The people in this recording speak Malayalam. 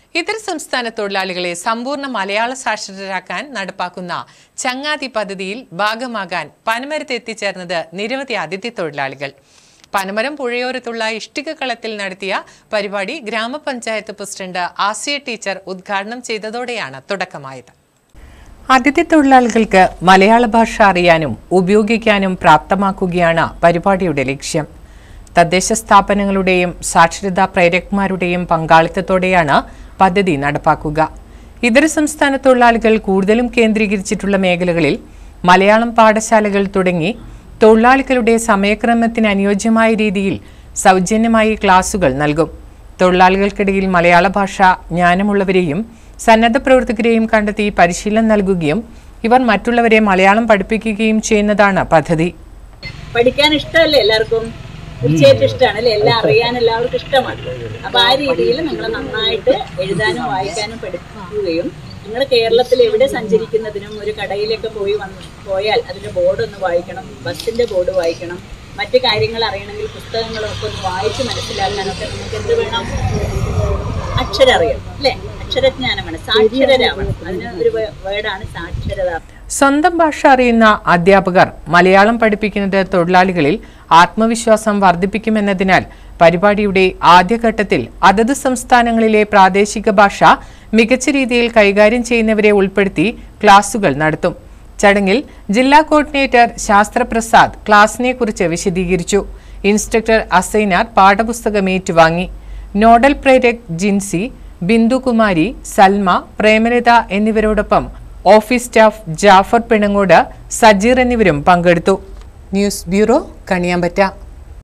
ഇതര സംസ്ഥാന തൊഴിലാളികളെ സമ്പൂർണ്ണ മലയാള സാക്ഷരരാക്കാൻ നടപ്പാക്കുന്ന ചങ്ങാതി പദ്ധതിയിൽ ഭാഗമാകാൻ പനമരത്ത് എത്തിച്ചേർന്നത് നിരവധി അതിഥി തൊഴിലാളികൾ പനമരം പുഴയോരത്തുള്ള ഇഷ്ടിക കളത്തിൽ നടത്തിയ പരിപാടി ഗ്രാമപഞ്ചായത്ത് പ്രസിഡന്റ് ആസിയ ടീച്ചർ ഉദ്ഘാടനം ചെയ്തതോടെയാണ് തുടക്കമായത് അതിഥി തൊഴിലാളികൾക്ക് മലയാള ഭാഷ അറിയാനും ഉപയോഗിക്കാനും പ്രാപ്തമാക്കുകയാണ് പരിപാടിയുടെ ലക്ഷ്യം തദ്ദേശ സ്ഥാപനങ്ങളുടെയും സാക്ഷരതാ പ്രേരകന്മാരുടെയും പങ്കാളിത്തത്തോടെയാണ് പദ്ധതി നടപ്പാക്കുക ഇതര സംസ്ഥാന തൊഴിലാളികൾ കൂടുതലും കേന്ദ്രീകരിച്ചിട്ടുള്ള മേഖലകളിൽ മലയാളം പാഠശാലകൾ തുടങ്ങി തൊഴിലാളികളുടെ സമയക്രമത്തിന് അനുയോജ്യമായ രീതിയിൽ സൗജന്യമായി ക്ലാസുകൾ നൽകും തൊഴിലാളികൾക്കിടയിൽ മലയാള ഭാഷ ജ്ഞാനമുള്ളവരെയും സന്നദ്ധ പ്രവർത്തകരെയും കണ്ടെത്തി പരിശീലനം നൽകുകയും ഇവർ മറ്റുള്ളവരെ മലയാളം പഠിപ്പിക്കുകയും ചെയ്യുന്നതാണ് പദ്ധതി പഠിക്കാൻ ഇഷ്ടമല്ലേ എല്ലാവർക്കും തീർച്ചയായിട്ടും ഇഷ്ടമാണ് അല്ലേ എല്ലാം അറിയാൻ എല്ലാവർക്കും ഇഷ്ടമാണ് അപ്പൊ ആ രീതിയിൽ നിങ്ങൾ നന്നായിട്ട് എഴുതാനും വായിക്കാനും പഠിപ്പിക്കുകയും നിങ്ങൾ കേരളത്തിൽ എവിടെ സഞ്ചരിക്കുന്നതിനും ഒരു കടയിലൊക്കെ പോയി വന്ന് പോയാൽ അതിന്റെ ബോർഡ് ഒന്ന് വായിക്കണം ബസ്സിന്റെ ബോർഡ് വായിക്കണം മറ്റു കാര്യങ്ങൾ അറിയണമെങ്കിൽ പുസ്തകങ്ങളൊക്കെ ഒന്ന് വായിച്ച് മനസ്സിലാക്കാനൊക്കെ നിങ്ങൾക്ക് എന്ത് വേണം അക്ഷരം അറിയണം അല്ലേ അക്ഷരജ്ഞാനമാണ് സാക്ഷരരാവണം അതിന് ഒരു വേർഡാണ് സാക്ഷരത സ്വന്തം ഭാഷ അറിയുന്ന അധ്യാപകർ മലയാളം പഠിപ്പിക്കുന്നത് തൊഴിലാളികളിൽ ആത്മവിശ്വാസം വർദ്ധിപ്പിക്കുമെന്നതിനാൽ പരിപാടിയുടെ ആദ്യഘട്ടത്തിൽ അതത് സംസ്ഥാനങ്ങളിലെ പ്രാദേശിക ഭാഷ മികച്ച രീതിയിൽ കൈകാര്യം ചെയ്യുന്നവരെ ഉൾപ്പെടുത്തി ക്ലാസുകൾ നടത്തും ചടങ്ങിൽ ജില്ലാ കോർഡിനേറ്റർ ശാസ്ത്രപ്രസാദ് ക്ലാസിനെ കുറിച്ച് വിശദീകരിച്ചു ഇൻസ്ട്രക്ടർ അസൈനാർ പാഠപുസ്തകം ഏറ്റുവാങ്ങി നോഡൽ പ്രേരക് ജിൻസി ബിന്ദുകുമാരി സൽമ പ്രേമലത എന്നിവരോടൊപ്പം ഓഫീസ് സ്റ്റാഫ് ജാഫർ പിണങ്ങോട് സജീർ എന്നിവരും പങ്കെടുത്തു ന്യൂസ് ബ്യൂറോ കണിയാമ്പറ്റ